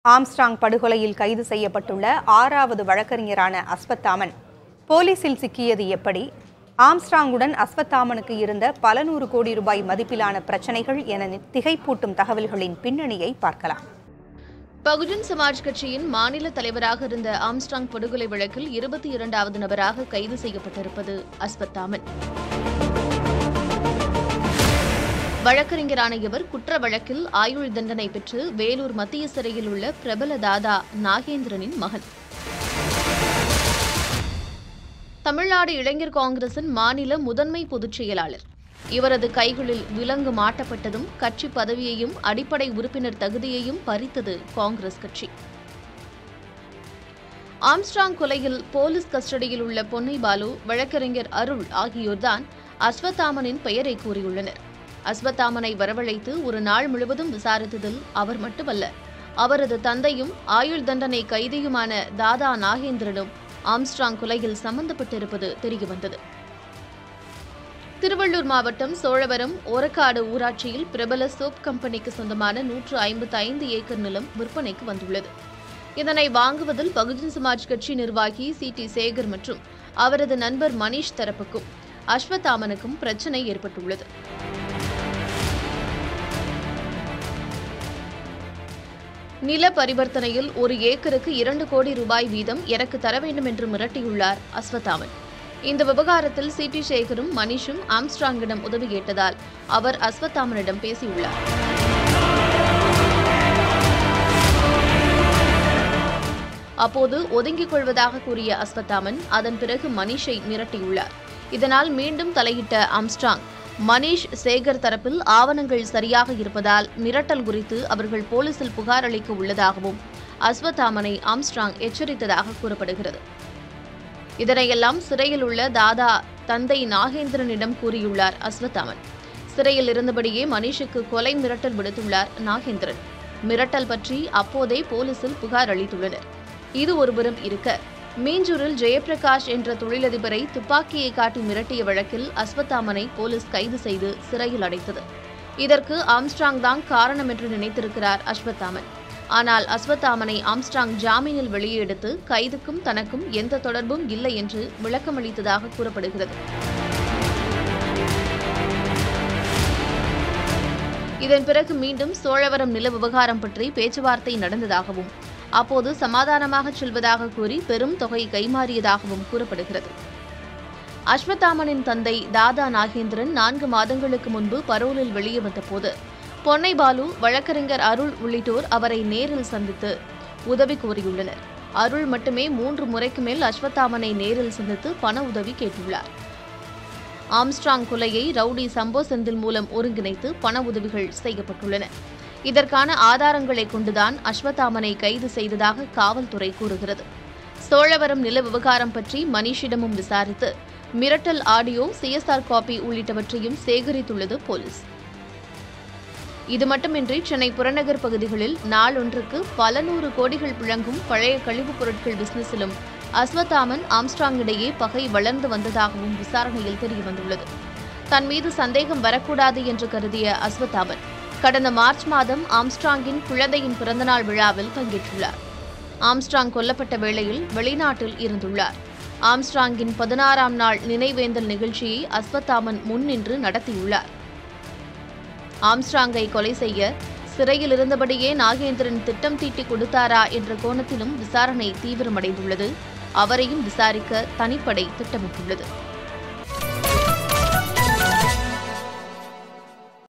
Armstrong படுகொலையில் கைது செய்யப்பட்டுள்ள ஆறாவது வழக்கறிஞரான அஸ்வத்தாமன் போலீசில் சிக்கியது எப்படி ஆம்ஸ்ட்ராங்குடன் அஸ்வத்தாமனுக்கு இருந்த பல நூறு கோடி ரூபாய் மதிப்பிலான பிரச்சனைகள் என திகைப்பூட்டும் தகவல்களின் பின்னணியை பார்க்கலாம் பகுஜன் சமாஜ் கட்சியின் மாநில தலைவராக இருந்த ஆம்ஸ்ட்ராங் படுகொலை வழக்கில் இருபத்தி இரண்டாவது நபராக கைது செய்யப்பட்டிருப்பது அஸ்வத்தாமன் வழக்கறிஞரான இவர் குற்ற வழக்கில் ஆயுள் தண்டனை பெற்று வேலூர் மத்திய சிறையில் உள்ள பிரபல தாதா நாகேந்திரனின் மகன் தமிழ்நாடு இளைஞர் காங்கிரசின் மாநில முதன்மை பொதுச் செயலாளர் இவரது கைகளில் விலங்கு மாட்டப்பட்டதும் கட்சி பதவியையும் அடிப்படை உறுப்பினர் தகுதியையும் பறித்தது காங்கிரஸ் கட்சி ஆம்ஸ்ட்ராங் கொலையில் போலீஸ் கஸ்டடியில் உள்ள பொன்னை பாலு வழக்கறிஞர் அருள் ஆகியோர்தான் அஸ்வத்தாமனின் பெயரை கூறியுள்ளனர் அஸ்வத்தாமனை வரவழைத்து ஒரு நாள் முழுவதும் விசாரித்ததில் அவர் மட்டுமல்ல அவரது தந்தையும் ஆயுள் தண்டனை கைதியுமான தாதா நாகேந்திரனும் ஆம்ஸ்ட்ராங் கொலையில் சம்பந்தப்பட்டிருப்பது தெரியவந்தது திருவள்ளூர் மாவட்டம் சோழவரம் ஓரக்காடு ஊராட்சியில் பிரபல சோப் கம்பெனிக்கு சொந்தமான நூற்று ஐம்பத்தி ஐந்து ஏக்கர் நிலம் விற்பனைக்கு வந்துள்ளது இதனை வாங்குவதில் பகுஜன் சமாஜ் கட்சி நிர்வாகி சி டி சேகர் மற்றும் அவரது நண்பர் மணீஷ் தரப்புக்கும் அஸ்வத்தாமனுக்கும் பிரச்சினை ஏற்பட்டுள்ளது நில பரிவர்த்தனையில் ஒரு ஏக்கருக்கு இரண்டு கோடி ரூபாய் வீதம் எனக்கு தர வேண்டும் என்று மிரட்டியுள்ளார் அஸ்வத்தாமன் இந்த விவகாரத்தில் சி டி சேகரும் மணிஷும் ஆம்ஸ்ட்ராங்கிடம் உதவி கேட்டதால் அவர் அஸ்வத்தாமனிடம் பேசியுள்ளார் அப்போது ஒதுங்கிக் கொள்வதாக கூறிய அஸ்வத்தாமன் அதன் பிறகு மணிஷை மிரட்டியுள்ளார் இதனால் மீண்டும் தலையிட்ட ஆம்ஸ்ட்ராங் மணீஷ் சேகர் தரப்பில் ஆவணங்கள் சரியாக இருப்பதால் மிரட்டல் குறித்து அவர்கள் போலீசில் புகார் அளிக்க உள்ளதாகவும் அஸ்வத்தாமனை ஆம்ஸ்ட்ராங் எச்சரித்ததாக கூறப்படுகிறது இதனையெல்லாம் சிறையில் உள்ள தாதா தந்தை நாகேந்திரனிடம் கூறியுள்ளார் அஸ்வத்தாமன் சிறையில் இருந்தபடியே மணீஷுக்கு கொலை மிரட்டல் விடுத்துள்ளார் நாகேந்திரன் மிரட்டல் பற்றி அப்போதே போலீசில் புகார் அளித்துள்ளனர் இது ஒருபுறம் இருக்க மீஞ்சூரில் ஜெயபிரகாஷ் என்ற தொழிலதிபரை துப்பாக்கியை காட்டி மிரட்டிய வழக்கில் அஸ்வத்தாமனை போலீஸ் கைது செய்து சிறையில் அடைத்தது இதற்கு ஆம்ஸ்ட்ராங் தான் காரணம் என்று நினைத்திருக்கிறார் அஸ்வத்தாமன் ஆனால் அஸ்வத்தாமனை ஆம்ஸ்ட்ராங் ஜாமீனில் வெளியே எடுத்து கைதுக்கும் தனக்கும் எந்த தொடர்பும் இல்லை என்று விளக்கமளித்ததாக கூறப்படுகிறது இதன் பிறகு மீண்டும் சோழவரம் நில விவகாரம் பற்றி பேச்சுவார்த்தை நடந்ததாகவும் அப்போது சமாதானமாக செல்வதாக கூறி பெரும் தொகை கைமாறியதாகவும் கூறப்படுகிறது அஸ்வத்தாமனின் தந்தை தாதா நாகேந்திரன் நான்கு மாதங்களுக்கு முன்பு பரோலில் வெளியே வந்தபோது பொன்னை பாலு வழக்கறிஞர் அருள் உள்ளிட்டோர் அவரை நேரில் சந்தித்து உதவி கோரியுள்ளனர் அருள் மட்டுமே மூன்று முறைக்கு மேல் அஸ்வத்தாமனை நேரில் சந்தித்து பண உதவி கேட்டுள்ளார் ஆம்ஸ்ட்ராங் கொலையை ரவுடி சம்போ செந்தில் மூலம் ஒருங்கிணைத்து பண உதவிகள் செய்யப்பட்டுள்ளன இதற்கான ஆதாரங்களை கொண்டுதான் அஸ்வத்தாமனை கைது செய்ததாக காவல்துறை கூறுகிறது சோழவரம் நில விவகாரம் பற்றி மணிஷிடமும் விசாரித்து மிரட்டல் ஆடியோ சிஎஸ்ஆர் காப்பி உள்ளிட்டவற்றையும் சேகரித்துள்ளது போலீஸ் இது மட்டுமின்றி சென்னை புறநகர் பகுதிகளில் நாளொன்றுக்கு பல நூறு கோடிகள் புழங்கும் பழைய கழிவுப் பொருட்கள் பிசினஸிலும் அஸ்வத்தாமன் ஆம்ஸ்ட்ராங் இடையே பகை வளர்ந்து வந்ததாகவும் விசாரணையில் தெரியவந்துள்ளது தன் மீது சந்தேகம் வரக்கூடாது என்று கருதிய அஸ்வத்தாமன் கடந்த மார்ச் மாதம் ஆம்ஸ்ட்ராங்கின் குழந்தையின் பிறந்தநாள் விழாவில் பங்கேற்றுள்ளார் ஆம்ஸ்ட்ராங் கொல்லப்பட்ட வேளையில் வெளிநாட்டில் இருந்துள்ளார் ஆம்ஸ்ட்ராங்கின் பதினாறாம் நாள் நினைவேந்தல் நிகழ்ச்சியை அஸ்வத்தாமன் முன்னின்று நடத்தியுள்ளார் ஆம்ஸ்ட்ராங்கை கொலை செய்ய சிறையில் இருந்தபடியே நாகேந்திரன் திட்டம் தீட்டி கொடுத்தாரா என்ற கோணத்திலும் விசாரணை தீவிரமடைந்துள்ளது அவரையும் விசாரிக்க தனிப்படை திட்டமிட்டுள்ளது